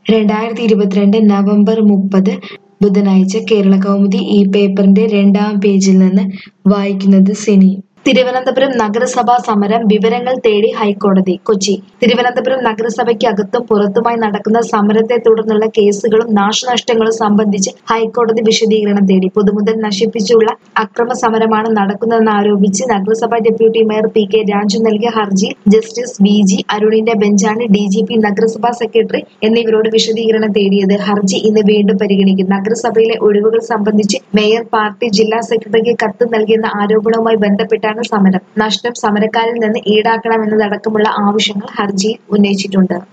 രണ്ടായിരത്തി ഇരുപത്തിരണ്ട് നവംബർ മുപ്പത് ബുധനാഴ്ച കേരള കൗമുദി ഈ പേപ്പറിന്റെ രണ്ടാം പേജിൽ നിന്ന് വായിക്കുന്നത് സിനി തിരുവനന്തപുരം നഗരസഭാ സമരം വിവരങ്ങൾ തേടി ഹൈക്കോടതി കൊച്ചി തിരുവനന്തപുരം നഗരസഭയ്ക്ക് അകത്തും പുറത്തുമായി നടക്കുന്ന സമരത്തെ തുടർന്നുള്ള കേസുകളും നാശനഷ്ടങ്ങളും സംബന്ധിച്ച് ഹൈക്കോടതി വിശദീകരണം തേടി പൊതുമുതൽ നശിപ്പിച്ചുള്ള അക്രമ സമരമാണ് നടക്കുന്നതെന്ന് ആരോപിച്ച് നഗരസഭാ deputy mayor P K Raju നൽകിയ ഹർജിയിൽ ജസ്റ്റിസ് വി ജി അരുണിന്റെ ബെഞ്ചാണ് ഡി ജി പി നഗരസഭാ സെക്രട്ടറി എന്നിവരോട് വിശദീകരണം തേടിയത് ഹർജി ഇന്ന് വീണ്ടും പരിഗണിക്കും നഗരസഭയിലെ ഒഴിവുകൾ സംബന്ധിച്ച് മേയർ പാർട്ടി ജില്ലാ സെക്രട്ടറിക്ക് കത്ത് നൽകിയെന്ന ആരോപണവുമായി ബന്ധപ്പെട്ടാണ് സമരം നഷ്ടം സമരക്കാരിൽ നിന്ന് ഈടാക്കണമെന്നതടക്കമുള്ള ആവശ്യങ്ങൾ ഹർജിയിൽ ഉന്നയിച്ചിട്ടുണ്ട്